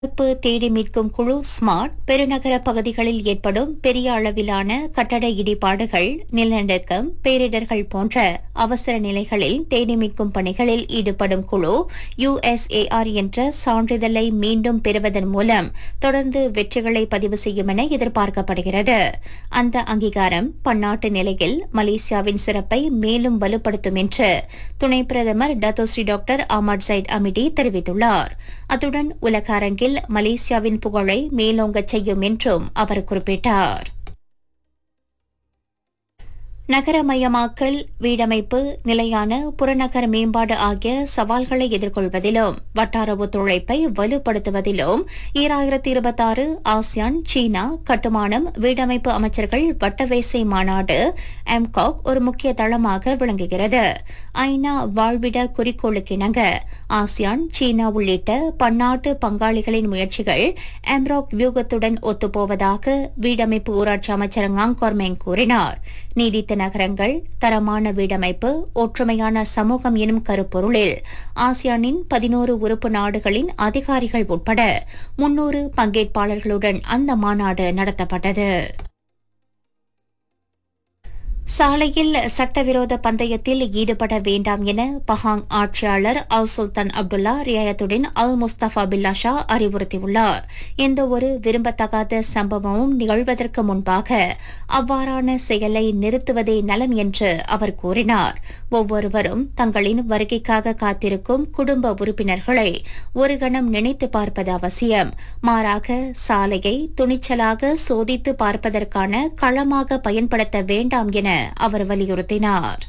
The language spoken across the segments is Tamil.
மீட்பு தேடி மீட்கும் குழு ஸ்மார்ட் பெருநகர பகுதிகளில் ஏற்படும் பெரிய அளவிலான கட்டட இடிபாடுகள் நிலநடுக்கம் பேரிடர்கள் போன்ற அவசர நிலைகளில் தேடி மீட்கும் பணிகளில் ஈடுபடும் குழு யுஎஸ்ஏஆர் என்ற சான்றிதழை மீண்டும் பெறுவதன் மூலம் தொடர்ந்து வெற்றிகளை பதிவு செய்யும் என எதிர்பார்க்கப்படுகிறது அந்த அங்கீகாரம் பன்னாட்டு நிலையில் மலேசியாவின் சிறப்பை மேலும் வலுப்படுத்தும் என்று துணை பிரதமர் dato sri doctor Ahmad Zahid Hamidi தெரிவித்துள்ளார் அத்துடன் உலக அரங்கில் மலேசியாவின் புகழை மேலோங்கச் செய்யும் என்றும் அவர் குறிப்பிட்டார் நகரமயமாக்கல் வீடமைப்பு நிலையான புறநகர் மேம்பாடு ஆகிய சவால்களை எதிர்கொள்வதிலும் வட்டார ஒத்துழைப்பை வலுப்படுத்துவதிலும் ஈராயிரத்தி இருபத்தாறு ஆசியான் சீனா கட்டுமானம் வீடமைப்பு அமைச்சர்கள் வட்டவேசை மாநாடு எம்காக் ஒரு முக்கிய தளமாக விளங்குகிறது ஐநா வாழ்விட குறிக்கோளுக்கிணங்க ஆசியான் சீனா உள்ளிட்ட பன்னாட்டு பங்காளிகளின் முயற்சிகள் எம்ராக் வியூகத்துடன் ஒத்துப்போவதாக வீடமைப்பு ஊராட்சி அமைச்சர் காங்கோர்மேங் கூறினார் நீடித்த நகரங்கள் தரமான வீடமைப்பு ஒற்றுமையான சமூகம் எனும் கருப்பொருளில் ஆசியானின் பதினோரு உறுப்பு நாடுகளின் அதிகாரிகள் உட்பட முன்னூறு பங்கேற்பாளர்களுடன் அந்த மாநாடு நடத்தப்பட்டது சாலையில் சட்டவிரோத பந்தயத்தில் ஈடுபட வேண்டாம் என பஹாங் ஆட்சியாளர் அல் சுல்தான் அப்துல்லா ரியாயத்துடன் அல் முஸ்தபா பில்லா ஷா அறிவுறுத்தியுள்ளார் எந்த ஒரு விரும்பத்தகாத சம்பவமும் நிகழ்வதற்கு முன்பாக அவ்வாறான செயலை நிறுத்துவதே நலம் என்று அவர் கூறினார் ஒவ்வொருவரும் தங்களின் வருகைக்காக காத்திருக்கும் குடும்ப உறுப்பினர்களை ஒரு கணம் நினைத்து பார்ப்பது அவசியம் மாறாக சாலையை துணிச்சலாக சோதித்து பார்ப்பதற்கான களமாக பயன்படுத்த வேண்டாம் என அவர் வலியுறுத்தினார்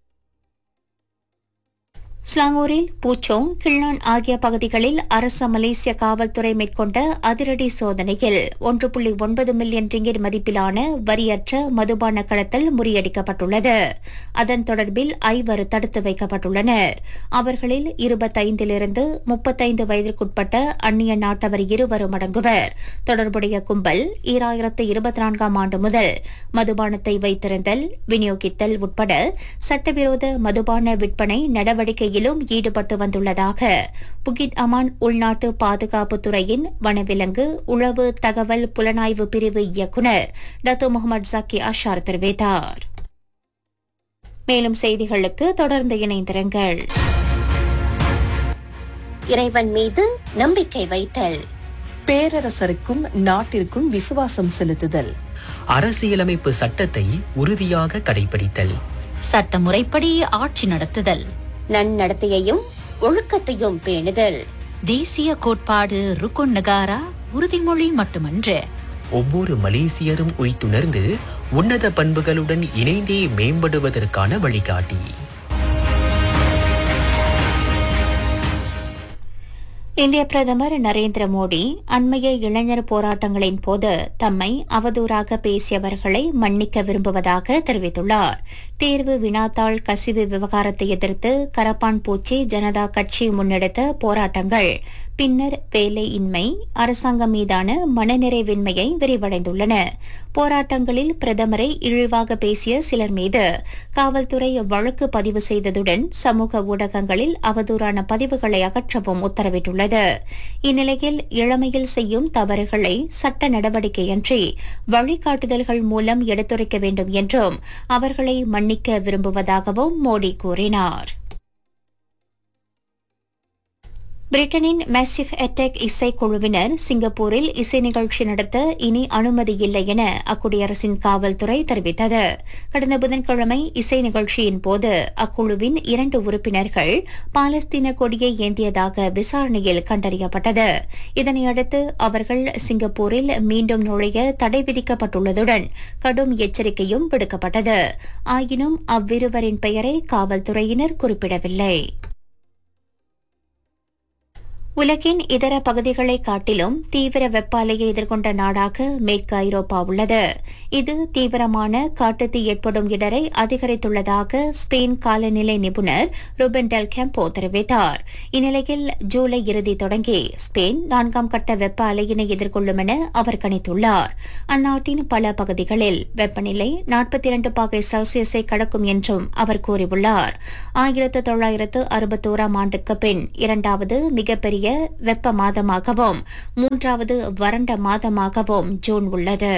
ஸ்லாங்கூரில் பூச்சோங் கிள்ளான் ஆகிய பகுதிகளில் அரச மலேசிய காவல்துறை மேற்கொண்ட அதிரடி சோதனையில் ஒன்று புள்ளி ஒன்பது மில்லியன் ரிங்கிட் மதிப்பிலான வரியற்ற மதுபான கடத்தல் முறியடிக்கப்பட்டுள்ளது அதன் தொடர்பில் ஐவர் தடுத்து வைக்கப்பட்டுள்ளனர் அவர்களில் இருபத்தைந்திலிருந்து முப்பத்தைந்து வயதிற்குட்பட்ட அந்நிய நாட்டவர் இருவரும் அடங்குவர் தொடர்புடைய கும்பல் ஈராயிரத்து இருபத்தி நான்காம் ஆண்டு முதல் மதுபானத்தை வைத்திருந்தல் விநியோகித்தல் உட்பட சட்டவிரோத மதுபான விற்பனை நடவடிக்கையிலும் ஈடுபட்டு வந்துள்ளதாக புகிட் அமான் உள்நாட்டு பாதுகாப்பு துறையின் வனவிலங்கு உளவு தகவல் புலனாய்வு பிரிவு இயக்குநர் டத்து முகமது ஜக்கி அஷார் தெரிவித்தார் மேலும் செய்திகளுக்கு தொடர்ந்து இணைந்திருங்கள் இறைவன் மீது நம்பிக்கை வைத்தல் பேரரசருக்கும் நாட்டிற்கும் விசுவாசம் செலுத்துதல் அரசியலமைப்பு சட்டத்தை உறுதியாக கடைபிடித்தல் சட்டமுறைப்படி ஆட்சி நடத்துதல் நன்னடத்தையையும் ஒழுக்கத்தையும் பேணுதல் தேசிய கோட்பாடு ருக்குன் நகாரா உறுதிமொழி மட்டுமன்று ஒவ்வொரு மலேசியரும் உய்த்துணர்ந்து உன்னத பண்புகளுடன் இணைந்தே மேம்படுவதற்கான வழிகாட்டி இந்திய பிரதமர் நரேந்திர மோடி அண்மைய இளைஞர் போராட்டங்களின் போது தம்மை அவதூறாக பேசியவர்களை மன்னிக்க விரும்புவதாக தெரிவித்துள்ளார் தேர்வு வினாத்தாள் கசிவு விவகாரத்தை எதிர்த்து கரப்பான் பூச்சி ஜனதா கட்சி முன்னெடுத்த போராட்டங்கள் பின்னர் வேலையின்மை அரசாங்கம் மீதான மனநிறைவின்மையை விரிவடைந்துள்ளன போராட்டங்களில் பிரதமரை இழிவாக பேசிய சிலர் மீது காவல்துறை வழக்கு பதிவு செய்ததுடன் சமூக ஊடகங்களில் அவதூறான பதிவுகளை அகற்றவும் உத்தரவிட்டுள்ளது இந்நிலையில் இளமையில் செய்யும் தவறுகளை சட்ட நடவடிக்கையன்றி வழிகாட்டுதல்கள் மூலம் எடுத்துரைக்க வேண்டும் என்றும் அவர்களை மன்னிக்க விரும்புவதாகவும் மோடி கூறினார் பிரிட்டனின் மேசிவ் அட்டாக் இசைக்குழுவினர் சிங்கப்பூரில் இசை நிகழ்ச்சி நடத்த இனி அனுமதி இல்லை என அக்குடியரசின் காவல்துறை தெரிவித்தது கடந்த புதன்கிழமை இசை நிகழ்ச்சியின் போது அக்குழுவின் இரண்டு உறுப்பினர்கள் பாலஸ்தீன கொடியை ஏந்தியதாக விசாரணையில் கண்டறியப்பட்டது இதனையடுத்து அவர்கள் சிங்கப்பூரில் மீண்டும் நுழைய தடை விதிக்கப்பட்டுள்ளதுடன் கடும் எச்சரிக்கையும் விடுக்கப்பட்டது ஆயினும் அவ்விருவரின் பெயரை காவல்துறையினர் குறிப்பிடவில்லை உலகின் இதர பகுதிகளை காட்டிலும் தீவிர வெப்ப அலையை எதிர்கொண்ட நாடாக மேற்கு ஐரோப்பா உள்ளது இது தீவிரமான காட்டுத்தீ ஏற்படும் இடரை அதிகரித்துள்ளதாக ஸ்பெயின் காலநிலை நிபுணர் ருபன் டெல் கேம்போ தெரிவித்தார் இந்நிலையில் ஜூலை இறுதி தொடங்கி ஸ்பெயின் நான்காம் கட்ட வெப்ப அலையினை எதிர்கொள்ளும் என அவர் கணித்துள்ளார் அந்நாட்டின் பல பகுதிகளில் வெப்பநிலை நாற்பத்தி இரண்டு பாகை செல்சியஸை கடக்கும் என்றும் அவர் கூறியுள்ளார் ஆயிரத்து தொள்ளாயிரத்து அறுபத்தோராம் ஆண்டுக்கு பின் இரண்டாவது மிகப்பெரிய வெப்ப மாதமாகவும் மூன்றாவது வறண்ட மாதமாகவும் ஜூன் உள்ளது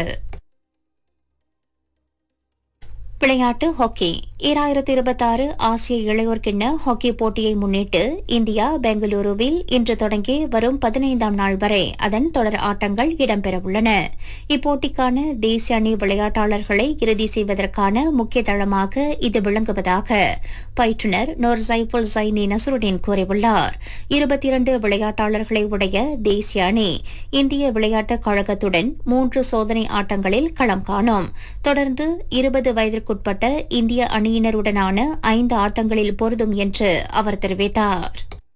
விளையாட்டு ஹாக்கி ஈராயிரத்தி இருபத்தாறு ஆசிய இளையோர் கிண்ண ஹாக்கி போட்டியை முன்னிட்டு இந்தியா பெங்களூருவில் இன்று தொடங்கி வரும் பதினைந்தாம் நாள் வரை அதன் தொடர் ஆட்டங்கள் இடம்பெறவுள்ளன இப்போட்டிக்கான தேசிய அணி விளையாட்டாளர்களை இறுதி செய்வதற்கான முக்கிய தளமாக இது விளங்குவதாக பயிற்றுநர் நோர் சைஃபுல் சைனி நசருடீன் கூறியுள்ளார் இருபத்தி இரண்டு விளையாட்டாளர்களை உடைய தேசிய அணி இந்திய விளையாட்டுக் கழகத்துடன் மூன்று சோதனை ஆட்டங்களில் களம் காணும் தொடர்ந்து இருபது வயதிற்குட்பட்ட இந்திய அணியினருடனான ஐந்து ஆட்டங்களில் பொருதும் என்று அவர் தெரிவித்தார்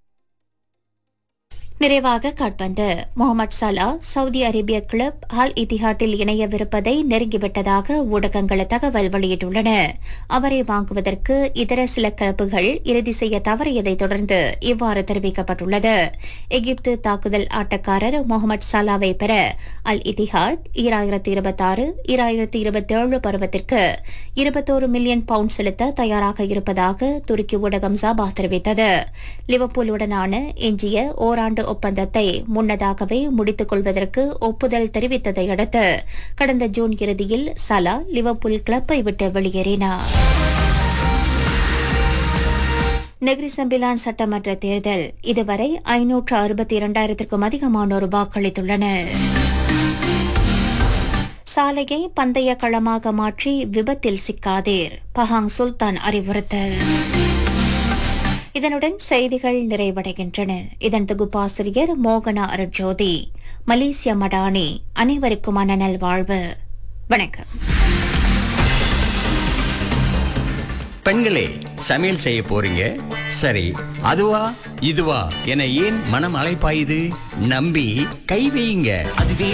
நிறைவாக காட்பந்து முகமது சலா சவுதி அரேபிய கிளப் அல் இத்திஹாட்டில் இணையவிருப்பதை நெருங்கிவிட்டதாக ஊடகங்கள் தகவல் வெளியிட்டுள்ளன அவரை வாங்குவதற்கு இதர சில கிளப்புகள் இறுதி செய்ய தவறியதைத் தொடர்ந்து இவ்வாறு தெரிவிக்கப்பட்டுள்ளது எகிப்து தாக்குதல் ஆட்டக்காரர் முகமது சலாவை பெற அல் இத்திஹாட் ஈராயிரத்தி இருபத்தாறு ஈராயிரத்தி இருபத்தேழு பருவத்திற்கு இருபத்தோரு மில்லியன் பவுண்ட் செலுத்த தயாராக இருப்பதாக துருக்கி ஊடகம் சாபா தெரிவித்தது லிவர்பூலுடனான எஞ்சிய ஓராண்டு ஒப்பந்தத்தை முன்னதாகவே முடித்துக் கொள்வதற்கு ஒப்புதல் தெரிவித்ததை அடுத்து கடந்த ஜூன் இறுதியில் சலா லிவர்பூல் கிளப்பை விட்டு வெளியேறினார் நெகிரி சம்பிலான் சட்டமன்ற தேர்தல் இதுவரை ஐநூற்று அறுபத்தி இரண்டாயிரத்திற்கும் அதிகமானோர் வாக்களித்துள்ளனர் சாலையை பந்தய களமாக மாற்றி விபத்தில் சிக்காதீர் பஹாங் சுல்தான் அறிவுறுத்தல் இதனுடன் செய்திகள் நிறைவடைகின்றன இதன் தொகுப்பாசிரியர் மோகனா அருட்ஜோதி மலேசிய மடானி அனைவருக்குமான நல்வாழ்வு வணக்கம் பெண்களே சமையல் செய்ய போறீங்க சரி அதுவா இதுவா என ஏன் மனம் அலைப்பாயுது நம்பி கை வையுங்க அதுவே